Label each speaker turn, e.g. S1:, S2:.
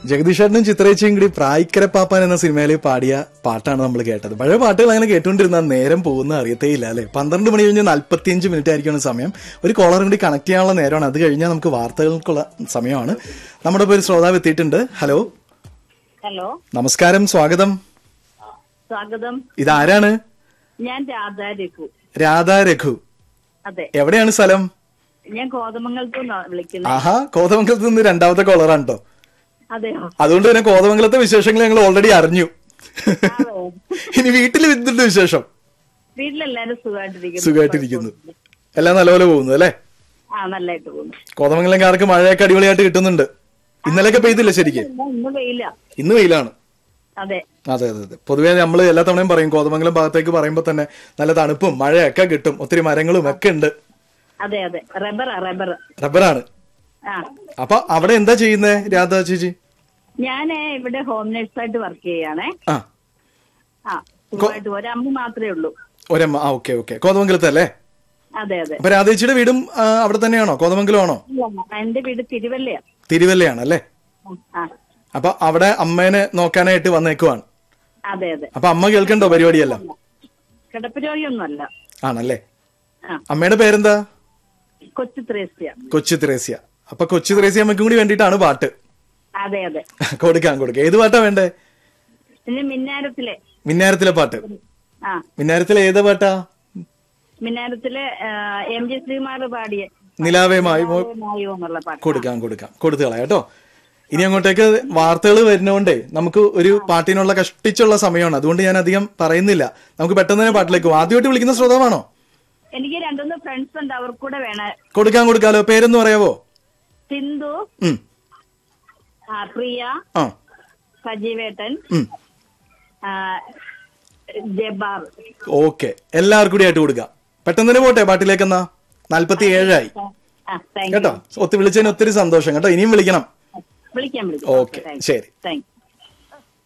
S1: ജഗദീഷേട്ടനും ചിത്രേച്ചയും കൂടി പ്രായിക്കര പാപ്പാൻ എന്ന സിനിമയിൽ പാടിയ പാട്ടാണ് നമ്മൾ കേട്ടത് പഴയ പാട്ടുകൾ അങ്ങനെ കേട്ടുകൊണ്ടിരുന്നാൽ നേരം പോകുന്ന അറിയത്തേ ഇല്ല അല്ലെ പന്ത്രണ്ട് മണി കഴിഞ്ഞ് നാല്പത്തിയഞ്ച് മിനിറ്റ് ആയിരിക്കും സമയം ഒരു കോളറും കൂടി കണക്ട് ചെയ്യാനുള്ള നേരമാണ് അത് കഴിഞ്ഞാൽ നമുക്ക് വാർത്തകൾക്കുള്ള സമയമാണ് നമ്മുടെ ഇപ്പോൾ ഒരു ശ്രോതാവ് എത്തിയിട്ടുണ്ട് ഹലോ
S2: ഹലോ
S1: നമസ്കാരം സ്വാഗതം
S2: സ്വാഗതം
S1: ഇതാരാണ്
S2: ഞാൻ രാധ രഘു
S1: രാധാ രഘു
S2: അതെ
S1: എവിടെയാണ് സ്ഥലം
S2: ഞാൻ കോതമംഗലത്തു നിന്നാ വിളിക്കുന്നത്
S1: ആഹാ കോതമംഗലത്ത് നിന്ന് രണ്ടാമത്തെ കോളറാണ് കേട്ടോ
S2: അതെയോ
S1: അതുകൊണ്ട് തന്നെ കോതമംഗലത്തെ വിശേഷങ്ങൾ ഞങ്ങൾ ഓൾറെഡി അറിഞ്ഞു
S2: ആണോ?
S1: ഇനി വീട്ടിൽ എന്തുണ്ട് വിശേഷം
S2: വീട്ടിലെല്ലാരും സുഖമായിട്ടിരിക്കുന്നു
S1: സുഖമായിട്ടിരിക്കുന്നു എല്ലാം നല്ലപോലെ പോകുന്നു അല്ലേ
S2: ആ നല്ലതായിട്ട് പോകുന്നു
S1: കോതമംഗലംകാർക്ക് മഴയൊക്കെ അടിപൊളിയായിട്ട് കിട്ടുന്നുണ്ട് ഇന്നലെയൊക്കെ പെയ്തില്ല ശരിക്കും
S2: ഇല്ല, ഇന്ന് വെയില
S1: ഇന്ന് വെയിലാണ്
S2: അതെ
S1: അതെ അതെ അതെ പൊതുവേ നമ്മൾ എല്ലാ തവണയും പറയും കോതമംഗലം ഭാഗത്തേക്ക് പറയുമ്പോൾ തന്നെ നല്ല തണുപ്പും മഴയൊക്കെ കിട്ടും ഒത്തിരി മരങ്ങളും ഒക്കെ ഉണ്ട്
S2: അതെ അതെ റബ്ബറാ റബ്ബർ
S1: റബ്ബറാണ്
S2: ആ
S1: അപ്പൊ അവിടെ എന്താ ചെയ്യുന്നേ രാധാ ചേച്ചി
S2: ഞാൻ ഇവിടെ ഹോം നേഴ്സായിട്ട് വർക്ക് ചെയ്യാണ്
S1: ആ
S2: ആ സുഖമായിട്ട് ഒരമ്മ മാത്രമേ ഉള്ളൂ
S1: ഒരമ്മ ആ ഓക്കെ ഓക്കെ കോതമംഗലത്ത് അല്ലേ
S2: അതെ അതെ
S1: അപ്പൊ രാധേച്ചിയുടെ വീടും ആ, അവിടെ തന്നെയാണോ കോതമംഗലം ആണോ
S2: എന്റെ വീട് തിരുവല്ലയാ
S1: തിരുവല്ലയാണ് അല്ലേ
S2: ആ
S1: അപ്പൊ അവിടെ അമ്മേനെ നോക്കാനായിട്ട് വന്നേക്കുവാണ്
S2: അതെ അതെ
S1: അപ്പൊ അമ്മ കേൾക്കണ്ടോ പരിപാടിയെല്ലാം
S2: കിടപ്പ് രോഗിയൊന്നുമല്ല
S1: ആണല്ലേ
S2: ആ
S1: അമ്മയുടെ പേരെന്താ
S2: കൊച്ചു ത്രേസ്യ
S1: കൊച്ചു ത്രേസ്യ അപ്പൊ കൊച്ചു ത്രേസ്യ അമ്മയ്ക്കും കൂടി വേണ്ടിയിട്ടാണ് പാട്ട്
S2: അതെ അതെ
S1: കൊടുക്കാം കൊടുക്കാം ഏത് പാട്ടാ വേണ്ടേ
S2: പിന്നെ മിന്നാരത്തിലെ
S1: മിന്നാരത്തിലെ പാട്ട്
S2: ആ
S1: മിന്നാരത്തിലെ ഏത് പാട്ടാ
S2: മിന്നാരത്തിലെ ആ, എം ജി ശ്രീകുമാർ പാടിയ
S1: നിലാവേ മായി മോ-
S2: മായോ എന്നുള്ള പാട്ട്
S1: കൊടുക്കാം കൊടുക്കാം കൊടുത്തു കളയാം കേട്ടോ ഇനി അങ്ങോട്ടേക്ക് വാർത്തകൾ വരുന്നോണ്ടേ നമുക്ക് ഒരു പാട്ടിനുള്ള കഷ്ടിച്ചുള്ള സമയമാണ് അതുകൊണ്ട് ഞാൻ അധികം പറയുന്നില്ല നമുക്ക് പെട്ടെന്ന് തന്നെ പാട്ടിലേക്ക് പോകാം ആദ്യമായിട്ട് വിളിക്കുന്ന ശ്രോതാവാണോ
S2: എനിക്ക് രണ്ടുമൂന്ന് ഫ്രണ്ട്സ് ഉണ്ട് അവർക്ക് കൂടെ വേണം
S1: കൊടുക്കാൻ കൊടുക്കാലോ പേരൊന്ന് പറയാവോ
S2: സിന്ധു
S1: ഉം
S2: ആ, പ്രിയ
S1: ആ
S2: സജീവേട്ടൻ
S1: ഉം
S2: ആ, ജബാർ
S1: ഓക്കെ എല്ലാവർക്കും കൂടി ആയിട്ട് കൊടുക്കാം പെട്ടെന്ന് തന്നെ പോട്ടെ പാട്ടിലേക്കെന്നാ നാല്പത്തി ഏഴായി
S2: ആ താങ്ക്
S1: കേട്ടോ ഒത്തിരി വിളിച്ചതിന് ഒത്തിരി സന്തോഷം കേട്ടോ ഇനിയും വിളിക്കണം
S2: വിളിക്കാം വിളിക്കാം
S1: ഓക്കെ ശരി
S2: താങ്ക്